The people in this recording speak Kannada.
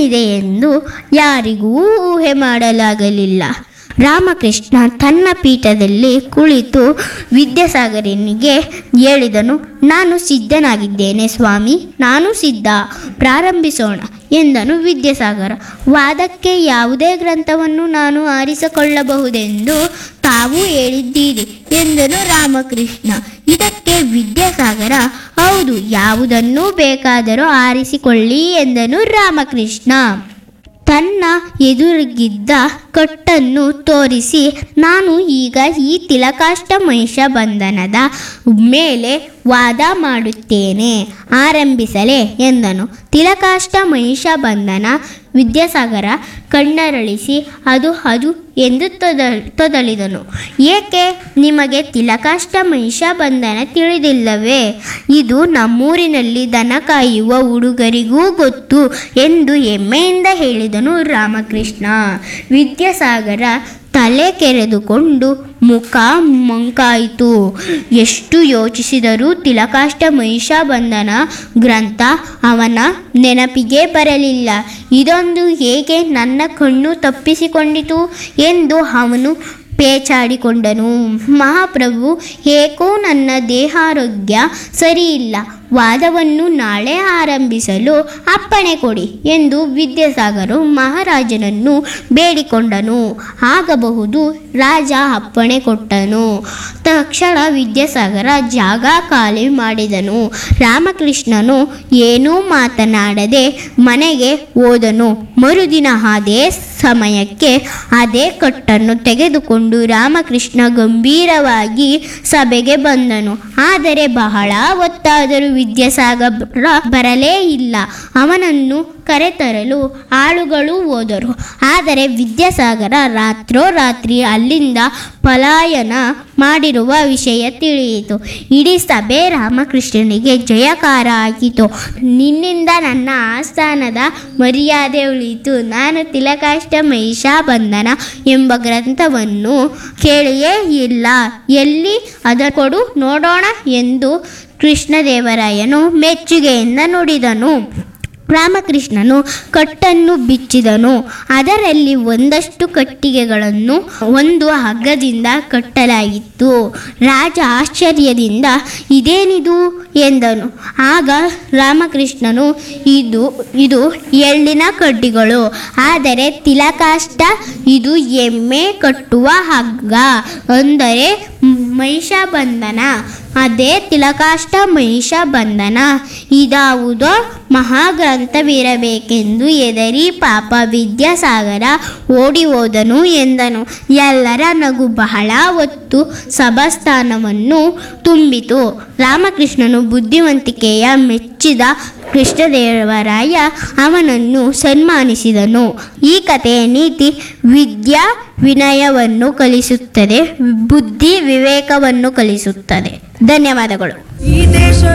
ಏನಿದೆ ಎಂದು ಯಾರಿಗೂ ಊಹೆ ಮಾಡಲಾಗಲಿಲ್ಲ ರಾಮಕೃಷ್ಣ ತನ್ನ ಪೀಠದಲ್ಲಿ ಕುಳಿತು ವಿದ್ಯಾಸಾಗರನಿಗೆ ಹೇಳಿದನು ನಾನು ಸಿದ್ಧನಾಗಿದ್ದೇನೆ ಸ್ವಾಮಿ ನಾನು ಸಿದ್ಧ ಪ್ರಾರಂಭಿಸೋಣ ಎಂದನು ವಿದ್ಯಾಸಾಗರ ವಾದಕ್ಕೆ ಯಾವುದೇ ಗ್ರಂಥವನ್ನು ನಾನು ಆರಿಸಿಕೊಳ್ಳಬಹುದೆಂದು ತಾವು ಹೇಳಿದ್ದೀರಿ ಎಂದನು ರಾಮಕೃಷ್ಣ ಇದಕ್ಕೆ ವಿದ್ಯಾಸಾಗರ ಹೌದು ಯಾವುದನ್ನೂ ಬೇಕಾದರೂ ಆರಿಸಿಕೊಳ್ಳಿ ಎಂದನು ರಾಮಕೃಷ್ಣ ತನ್ನ ಎದುರಿಗಿದ್ದ ಕಟ್ಟನ್ನು ತೋರಿಸಿ ನಾನು ಈಗ ಈ ತಿಲಕಾಷ್ಟ ಮಹಿಷ ಬಂಧನದ ಮೇಲೆ ವಾದ ಮಾಡುತ್ತೇನೆ ಆರಂಭಿಸಲೇ ಎಂದನು ತಿಲಕಾಷ್ಟ ಮಹಿಷ ಬಂಧನ ವಿದ್ಯಾಸಾಗರ ಕಣ್ಣರಳಿಸಿ ಅದು ಅದು ಎಂದು ತೊದ ತೊದಲಿದನು ಏಕೆ ನಿಮಗೆ ತಿಲಕಾಷ್ಟ ಮಹಿಷ ಬಂಧನ ತಿಳಿದಿಲ್ಲವೇ ಇದು ನಮ್ಮೂರಿನಲ್ಲಿ ದನ ಕಾಯುವ ಹುಡುಗರಿಗೂ ಗೊತ್ತು ಎಂದು ಹೆಮ್ಮೆಯಿಂದ ಹೇಳಿದನು ರಾಮಕೃಷ್ಣ ವಿದ್ಯಾಸಾಗರ ತಲೆ ಕೆರೆದುಕೊಂಡು ಮುಖ ಮಂಕಾಯಿತು ಎಷ್ಟು ಯೋಚಿಸಿದರೂ ತಿಲಕಾಷ್ಟ ಮಹಿಷ ಬಂಧನ ಗ್ರಂಥ ಅವನ ನೆನಪಿಗೆ ಬರಲಿಲ್ಲ ಇದೊಂದು ಹೇಗೆ ನನ್ನ ಕಣ್ಣು ತಪ್ಪಿಸಿಕೊಂಡಿತು ಎಂದು ಅವನು ಪೇಚಾಡಿಕೊಂಡನು ಮಹಾಪ್ರಭು ಏಕೋ ನನ್ನ ದೇಹಾರೋಗ್ಯ ಸರಿಯಿಲ್ಲ ವಾದವನ್ನು ನಾಳೆ ಆರಂಭಿಸಲು ಅಪ್ಪಣೆ ಕೊಡಿ ಎಂದು ವಿದ್ಯಾಸಾಗರು ಮಹಾರಾಜನನ್ನು ಬೇಡಿಕೊಂಡನು ಆಗಬಹುದು ರಾಜ ಅಪ್ಪಣೆ ಕೊಟ್ಟನು ತಕ್ಷಣ ವಿದ್ಯಾಸಾಗರ ಜಾಗ ಖಾಲಿ ಮಾಡಿದನು ರಾಮಕೃಷ್ಣನು ಏನೂ ಮಾತನಾಡದೆ ಮನೆಗೆ ಹೋದನು ಮರುದಿನ ಅದೇ ಸಮಯಕ್ಕೆ ಅದೇ ಕಟ್ಟನ್ನು ತೆಗೆದುಕೊಂಡು ರಾಮಕೃಷ್ಣ ಗಂಭೀರವಾಗಿ ಸಭೆಗೆ ಬಂದನು ಆದರೆ ಬಹಳ ಹೊತ್ತಾದರೂ ವಿದ್ಯಾಸಾಗರ ಬರಲೇ ಇಲ್ಲ ಅವನನ್ನು ಕರೆತರಲು ಆಳುಗಳು ಹೋದರು ಆದರೆ ವಿದ್ಯಾಸಾಗರ ರಾತ್ರೋರಾತ್ರಿ ಅಲ್ಲಿಂದ ಪಲಾಯನ ಮಾಡಿರುವ ವಿಷಯ ತಿಳಿಯಿತು ಇಡೀ ಸಭೆ ರಾಮಕೃಷ್ಣನಿಗೆ ಜಯಕಾರ ಆಗಿತು ನಿನ್ನಿಂದ ನನ್ನ ಆಸ್ಥಾನದ ಮರ್ಯಾದೆ ಉಳಿಯಿತು ನಾನು ತಿಲಕಾಷ್ಟ ಮಹಿಷ ಬಂಧನ ಎಂಬ ಗ್ರಂಥವನ್ನು ಕೇಳಿಯೇ ಇಲ್ಲ ಎಲ್ಲಿ ಅದ ಕೊಡು ನೋಡೋಣ ಎಂದು ಕೃಷ್ಣದೇವರಾಯನು ಮೆಚ್ಚುಗೆಯಿಂದ ನುಡಿದನು ರಾಮಕೃಷ್ಣನು ಕಟ್ಟನ್ನು ಬಿಚ್ಚಿದನು ಅದರಲ್ಲಿ ಒಂದಷ್ಟು ಕಟ್ಟಿಗೆಗಳನ್ನು ಒಂದು ಹಗ್ಗದಿಂದ ಕಟ್ಟಲಾಗಿತ್ತು ರಾಜ ಆಶ್ಚರ್ಯದಿಂದ ಇದೇನಿದು ಎಂದನು ಆಗ ರಾಮಕೃಷ್ಣನು ಇದು ಇದು ಎಳ್ಳಿನ ಕಡ್ಡಿಗಳು ಆದರೆ ತಿಲಕಾಷ್ಟ ಇದು ಎಮ್ಮೆ ಕಟ್ಟುವ ಹಗ್ಗ ಅಂದರೆ ಮಹಿಷ ಬಂಧನ ಅದೇ ತಿಲಕಾಷ್ಟ ಮಹಿಷ ಬಂಧನ ಇದಾವುದೋ ಮಹಾಗ್ರಂಥವಿರಬೇಕೆಂದು ಎದರಿ ಪಾಪ ವಿದ್ಯಾಸಾಗರ ಓಡಿ ಹೋದನು ಎಂದನು ಎಲ್ಲರ ನಗು ಬಹಳ ಹೊತ್ತು ಸಭಾಸ್ಥಾನವನ್ನು ತುಂಬಿತು ರಾಮಕೃಷ್ಣನು ಬುದ್ಧಿವಂತಿಕೆಯ ಮೆಚ್ಚಿದ ಕೃಷ್ಣದೇವರಾಯ ಅವನನ್ನು ಸನ್ಮಾನಿಸಿದನು ಈ ಕಥೆಯ ನೀತಿ ವಿದ್ಯಾ ವಿನಯವನ್ನು ಕಲಿಸುತ್ತದೆ ಬುದ್ಧಿ ವಿವೇಕವನ್ನು ಕಲಿಸುತ್ತದೆ ಧನ್ಯವಾದಗಳು ಈ ದೇಶ